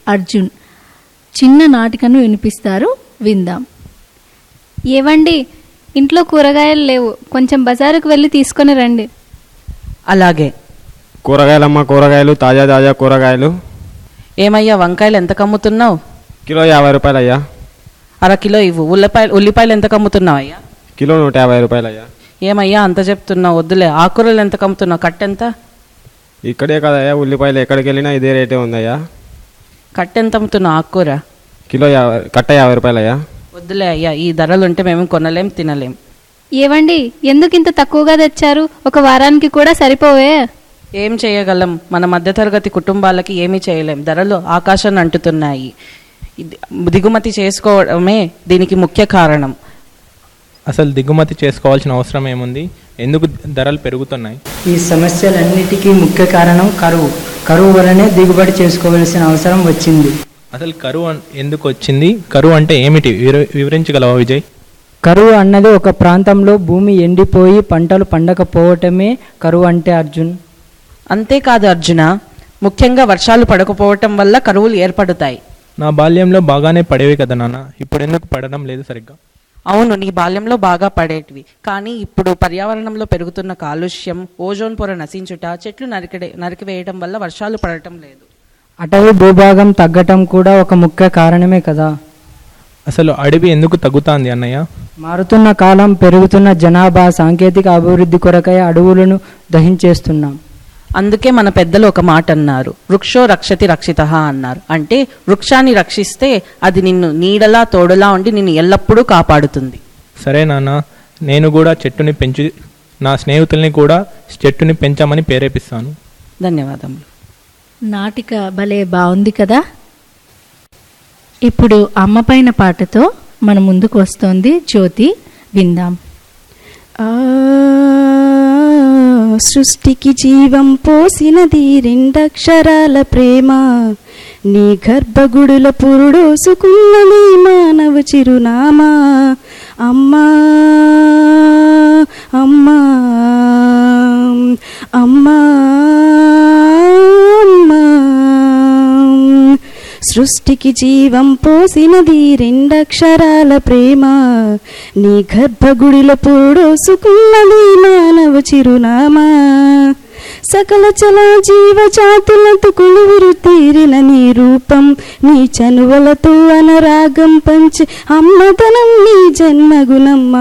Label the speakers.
Speaker 1: అర్జున్ చిన్న నాటికను వినిపిస్తారు విందాం
Speaker 2: ఏవండి ఇంట్లో కూరగాయలు లేవు కొంచెం బజారుకు వెళ్ళి తీసుకొని రండి
Speaker 3: అలాగే
Speaker 4: కూరగాయలమ్మ కూరగాయలు తాజా తాజా కూరగాయలు
Speaker 3: ఏమయ్యా వంకాయలు ఎంత కమ్ముతున్నావు
Speaker 4: కిలో యాభై రూపాయలు అయ్యా
Speaker 3: అర కిలో ఇవ్వు ఉల్లిపాయలు ఉల్లిపాయలు ఎంత కమ్ముతున్నావు అయ్యా
Speaker 4: కిలో నూట యాభై రూపాయలు అయ్యా
Speaker 3: ఏమయ్యా అంత చెప్తున్నావు వద్దులే ఆకుకూరలు ఎంత కమ్ముతున్నావు కట్టెంత
Speaker 4: ఇక్కడే కదయ్యా ఉల్లిపాయలు ఎక్కడికి వెళ్ళినా ఇదే రేటే ఉందయ్యా
Speaker 3: కట్టెంత అమ్ముతున్నావు ఆకుకూర
Speaker 4: కిలో యాభై కట్ట యాభై రూపాయలు అయ్యా
Speaker 3: వద్దులే అయ్యా ఈ ధరలు ఉంటే మేము కొనలేం తినలేం
Speaker 2: ఏవండి ఎందుకు ఇంత తక్కువగా తెచ్చారు ఒక వారానికి కూడా సరిపోవే
Speaker 3: ఏం చేయగలం మన మధ్యతరగతి కుటుంబాలకి ఏమీ చేయలేం ధరలు ఆకాశాన్ని అంటుతున్నాయి ఇది- దిగుమతి చేసుకోవడమే దీనికి ముఖ్య కారణం
Speaker 5: అసలు దిగుమతి చేసుకోవాల్సిన అవసరం ఏముంది ఎందుకు ధరలు పెరుగుతున్నాయి
Speaker 6: ఈ సమస్యలన్నిటికీ ముఖ్య కారణం కరువు కరువు వలనే దిగుబడి చేసుకోవలసిన అవసరం వచ్చింది
Speaker 5: అసలు కరువు అన్- ఎందుకు వచ్చింది కరువు అంటే ఏమిటి వివర- వివరించగలవా విజయ్
Speaker 6: కరువు అన్నది ఒక ప్రాంతంలో భూమి ఎండిపోయి పంటలు పండకపోవటమే కరువు అంటే అర్జున్
Speaker 3: అంతేకాదు అర్జున ముఖ్యంగా వర్షాలు పడకపోవటం వల్ల కరువులు ఏర్పడతాయి
Speaker 5: నా బాల్యంలో బాగానే పడేవి కదా నాన్న ఇప్పుడు ఎందుకు పడడం లేదు సరిగ్గా
Speaker 3: అవును నీ బాల్యంలో బాగా పడేటివి కానీ ఇప్పుడు పర్యావరణంలో పెరుగుతున్న కాలుష్యం ఓజోన్ పొర నశించుట చెట్లు నరికడే నరికివేయడం వల్ల వర్షాలు పడటం లేదు
Speaker 6: అటవీ భూభాగం తగ్గటం కూడా ఒక ముఖ్య కారణమే కదా
Speaker 5: అసలు అడవి ఎందుకు తగ్గుతాంది అన్నయ్య
Speaker 6: మారుతున్న కాలం పెరుగుతున్న జనాభా సాంకేతిక అభివృద్ధి కొరకై అడవులను దహించేస్తున్నాం
Speaker 3: అందుకే మన పెద్దలు ఒక మాట అన్నారు వృక్షో రక్షతి రక్షిత అన్నారు అంటే వృక్షాన్ని రక్షిస్తే అది నిన్ను నీడలా తోడులా ఉండి నిన్ను ఎల్లప్పుడూ కాపాడుతుంది
Speaker 5: సరే నాన్న నేను కూడా చెట్టుని పెంచి నా స్నేహితుల్ని కూడా చెట్టుని పెంచమని ప్రేరేపిస్తాను
Speaker 3: ధన్యవాదములు
Speaker 1: నాటిక భలే బాగుంది కదా ఇప్పుడు అమ్మ పైన పాటతో మన ముందుకు వస్తోంది జ్యోతి విందాం
Speaker 7: ఆ సృష్టికి జీవం పోసినది రెండక్షరాల ప్రేమ నీ గర్భగుడుల పురుడోసుకున్నది మానవ చిరునామా అమ్మా అమ్మా అమ్మా అమ్మా సృష్టికి జీవం పోసినది రెండక్షరాల ప్రేమ నీ గర్భగుడిలో పూడోసుకున్నది మానవ చిరునామా సకల చల జీవ జాతులతో కొలువురు తీరిన నీ రూపం నీ చనువలతో అనరాగం పంచి అమ్మతనం నీ జన్మగుణం